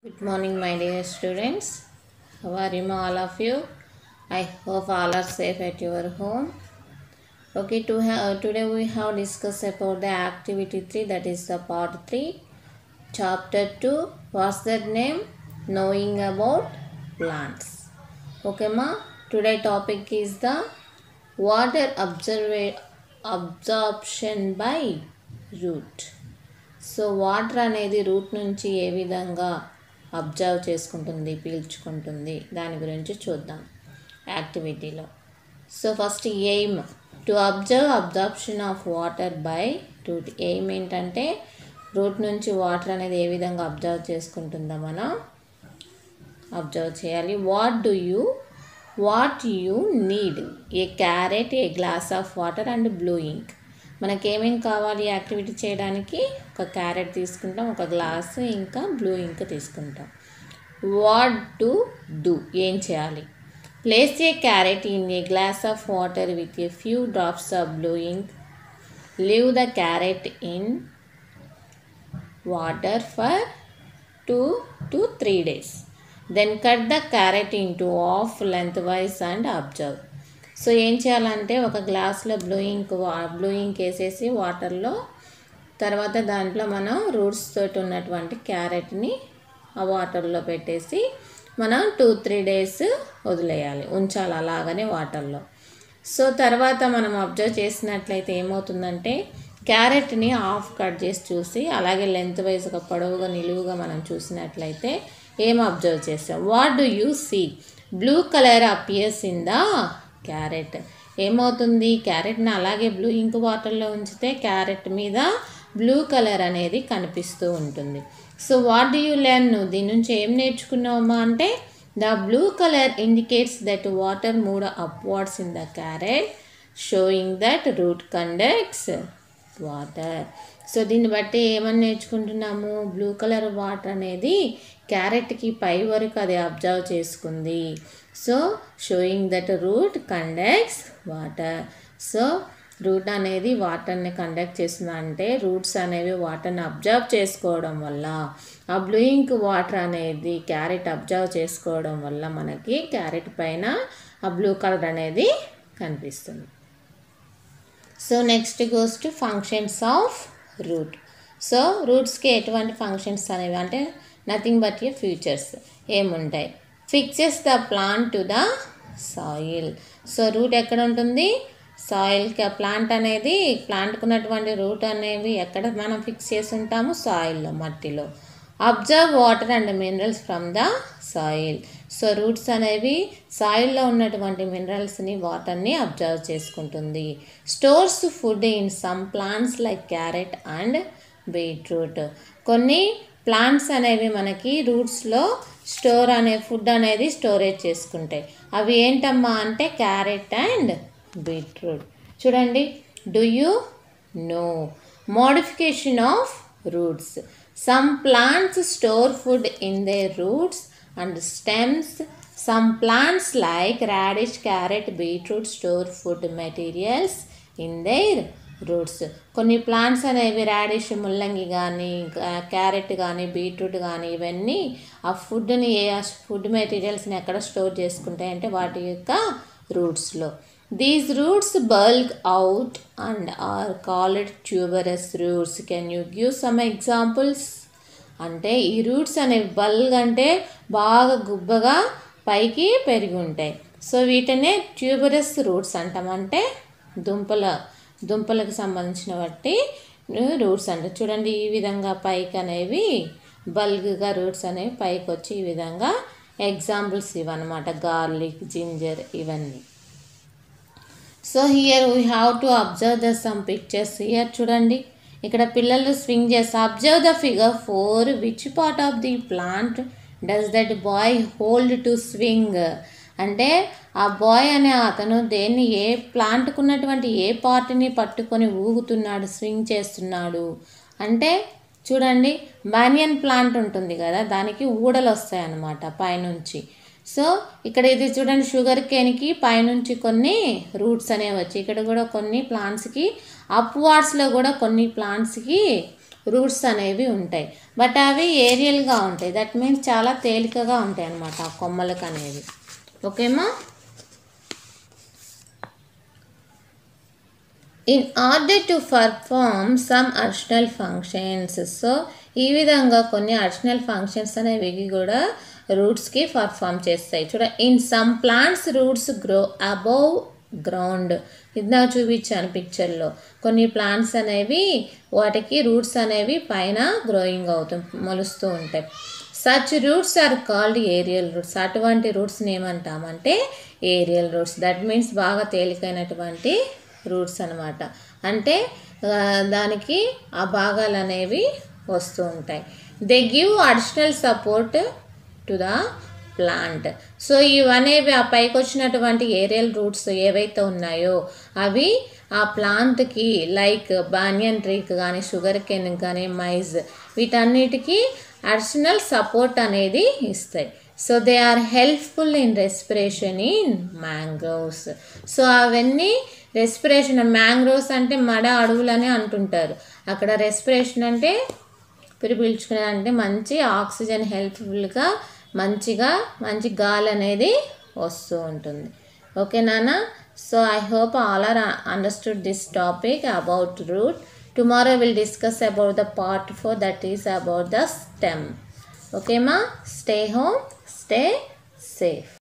Good morning, my dear students. How are you, all of you? I hope all are safe at your home. Okay, to have, today we have discussed about the activity 3, that is the part 3, chapter 2. What's that name? Knowing about plants. Okay, ma. Today topic is the water observa- absorption by root. So water అనేది root నుంచి ఏ విధంగా absorb చేసుకుంటుంది పీల్చుకుంటుంది దాని గురించి చూద్దాం యాక్టివిటీలో so first aim to absorb absorption of water by root aim ఏంటంటే రూట్ నుంచి వాటర్ అనేది ఏ విధంగా అబ్జర్వ్ చేసుకుంటుందో మనం అబ్జర్వ్ చేయాలి what do you what you need a carrot a glass of water and blue ink మనకేమేం కావాలి యాక్టివిటీ చేయడానికి ఒక క్యారెట్ తీసుకుంటాం ఒక గ్లాసు ఇంకా బ్లూ ఇంక్ తీసుకుంటాం వాట్ టు డూ ఏం చేయాలి place a carrot in a glass of water with a few drops of blue ink leave the carrot in water for two to three days then cut the carrot into half lengthwise and observe so ఏం చేయాలంటే ఒక గ్లాస్లో blue ink blue ink వేసేసి వాటర్లో తర్వాత దాంట్లో మనం roots తోటి ఉన్నటువంటి క్యారెట్ని ఆ వాటర్లో పెట్టేసి మనం టూ త్రీ డేస్ వదిలేయాలి ఉంచాలి అలాగనే వాటర్లో సో తర్వాత మనం అబ్జర్వ్ చేసినట్లయితే ఏమవుతుందంటే క్యారెట్ని హాఫ్ కట్ చేసి చూసి అలాగే లెంత్ వైజ్గా పొడవుగా నిలువుగా మనం చూసినట్లయితే ఏం అబ్జర్వ్ చేస్తాం what do you see blue colour appears in the carrot ఏమవుతుంది క్యారెట్ని అలాగే బ్లూ ఇంక్ వాటర్లో ఉంచితే క్యారెట్ మీద బ్లూ కలర్ అనేది కనిపిస్తూ ఉంటుంది so what do you learn నువ్వు దీని నుంచి ఏం నేర్చుకున్నావమ్మా అంటే the blue colour indicates that water moved upwards in the carrot showing that root conducts water so దీన్ని బట్టి ఏమని నేర్చుకుంటున్నాము బ్లూ కలర్ వాటర్ అనేది క్యారెట్కి పై వరకు అది అబ్జర్వ్ చేసుకుంది so showing that root conducts water so root అనేది వాటర్ని కండక్ట్ చేస్తుంది అంటే రూట్స్ అనేవి వాటర్ని అబ్జర్వ్ చేసుకోవడం వల్ల ఆ బ్లూయింగ్ వాటర్ అనేది క్యారెట్ అబ్జర్వ్ చేసుకోవడం వల్ల మనకి క్యారెట్ పైన ఆ బ్లూ కలర్ అనేది కనిపిస్తుంది so next goes to functions of root so రూట్స్కి ఎటువంటి ఫంక్షన్స్ అనేవి అంటే నథింగ్ బట్ ఏ ఫ్యూచర్స్ ఏముంటాయి fixes the plant to the soil so root ఎక్కడ ఉంటుంది సాయిల్కి ఆ ప్లాంట్ అనేది ప్లాంట్కి ఉన్నటువంటి రూట్ అనేవి ఎక్కడ మనం ఫిక్స్ చేసి ఉంటాము సాయిల్లో మట్టిలో absorb water and minerals from the soil so roots అనేవి సాయిల్లో ఉన్నటువంటి మినరల్స్ని వాటర్ని అబ్జర్వ్ చేసుకుంటుంది stores food in some plants like carrot and beetroot కొన్ని ప్లాంట్స్ అనేవి మనకి రూట్స్లో స్టోర్ అనే ఫుడ్ అనేది స్టోరేజ్ చేసుకుంటాయి అవి ఏంటమ్మా అంటే క్యారెట్ అండ్ బీట్రూట్ చూడండి do you know modification of roots some plants store food in their roots and stems some plants like radish carrot beetroot store food materials in their roots కొన్ని plants అనేవి radish ముల్లంగి కానీ carrot కానీ beetroot కానీ ఇవన్నీ ఆ ఫుడ్ని ఏ food మెటీరియల్స్ని ఎక్కడ స్టోర్ చేసుకుంటాయి అంటే వాటి యొక్క రూట్స్లో these roots bulk out and are called tuberous roots can you give some examples అంటే ఈ రూట్స్ అనేవి బల్గ్ అంటే బాగా గుబ్బగా పైకి పెరిగి ఉంటాయి సో వీటినే ట్యూబరస్ రూట్స్ అంటామంటే దుంపల దుంపలకు సంబంధించిన బట్టి రూట్స్ అంటే చూడండి ఈ విధంగా పైకి అనేవి బల్గ్గా రూట్స్ అనేవి పైకి వచ్చి ఈ విధంగా ఎగ్జాంపుల్స్ ఇవన్నమాట గార్లిక్ జింజర్ ఇవన్నీ so here we have to observe the some pictures here చూడండి ఇక్కడ పిల్లలు స్వింగ్ చేస్తే observe the figure four which part of the plant does that boy hold to swing అంటే ఆ బాయ్ అనే అతను దేన్ని ఏ ప్లాంట్కు ఉన్నటువంటి ఏ పార్ట్ని పట్టుకొని ఊగుతున్నాడు స్వింగ్ చేస్తున్నాడు అంటే చూడండి బానియన్ ప్లాంట్ ఉంటుంది కదా దానికి ఊడలు వస్తాయి అన్నమాట పైనుంచి సో ఇక్కడ ఇది చూడండి షుగర్ కేన్కి పైనుంచి కొన్ని రూట్స్ అనేవి వచ్చి ఇక్కడ కూడా కొన్ని ప్లాంట్స్కి అప్వార్డ్స్లో కూడా కొన్ని ప్లాంట్స్కి రూట్స్ అనేవి ఉంటాయి బట్ అవి ఏరియల్గా ఉంటాయి దట్ మీన్స్ చాలా తేలికగా ఉంటాయి అన్నమాట ఆ కొమ్మలకు అనేవి ఓకేమా in order to perform some additional functions so ఈ విధంగా కొన్ని అడిషనల్ ఫంక్షన్స్ అనేవి కూడా రూట్స్కి పర్ఫామ్ చేస్తాయి చూడ in some plants roots grow above ground ఇది నాకు చూపించాను పిక్చర్లో కొన్ని ప్లాంట్స్ అనేవి వాటికి రూట్స్ అనేవి పైన గ్రోయింగ్ అవుతూ మొలుస్తూ ఉంటాయి such roots are called aerial roots అటువంటి రూట్స్ని ఏమంటామంటే ఏరియల్ రూట్స్ దట్ మీన్స్ బాగా తేలికైనటువంటి రూట్స్ అనమాట అంటే ఆ, దానికి ఆ భాగాలు అనేవి వస్తూ ఉంటాయి they give additional support to the plant so ఇవనేవి ఆ పైకి వచ్చినటువంటి ఏరియల్ రూట్స్ ఏవైతే ఉన్నాయో అవి ఆ ప్లాంట్కి లైక్ బానియన్ ట్రీకి కానీ షుగర్ కెన్ కానీ మైజ్ వీటన్నిటికీ అడిషనల్ సపోర్ట్ అనేది ఇస్తాయి so they are helpful in respiration in mangroves so అవన్నీ రెస్పిరేషన్ మ్యాంగ్రోవ్స్ అంటే మడ అడవులని అంటుంటారు అక్కడ రెస్పిరేషన్ అంటే పిరి పీల్చుకునేది అంటే మంచి ఆక్సిజన్ హెల్ప్ఫుల్గా మంచిగా మంచి గాలి అనేది వస్తూ ఉంటుంది ఓకే నాన్న so I hope all are understood this topic about root tomorrow will discuss about the part four that is about the stem ఓకేమా స్టే హోమ్ స్టే సేఫ్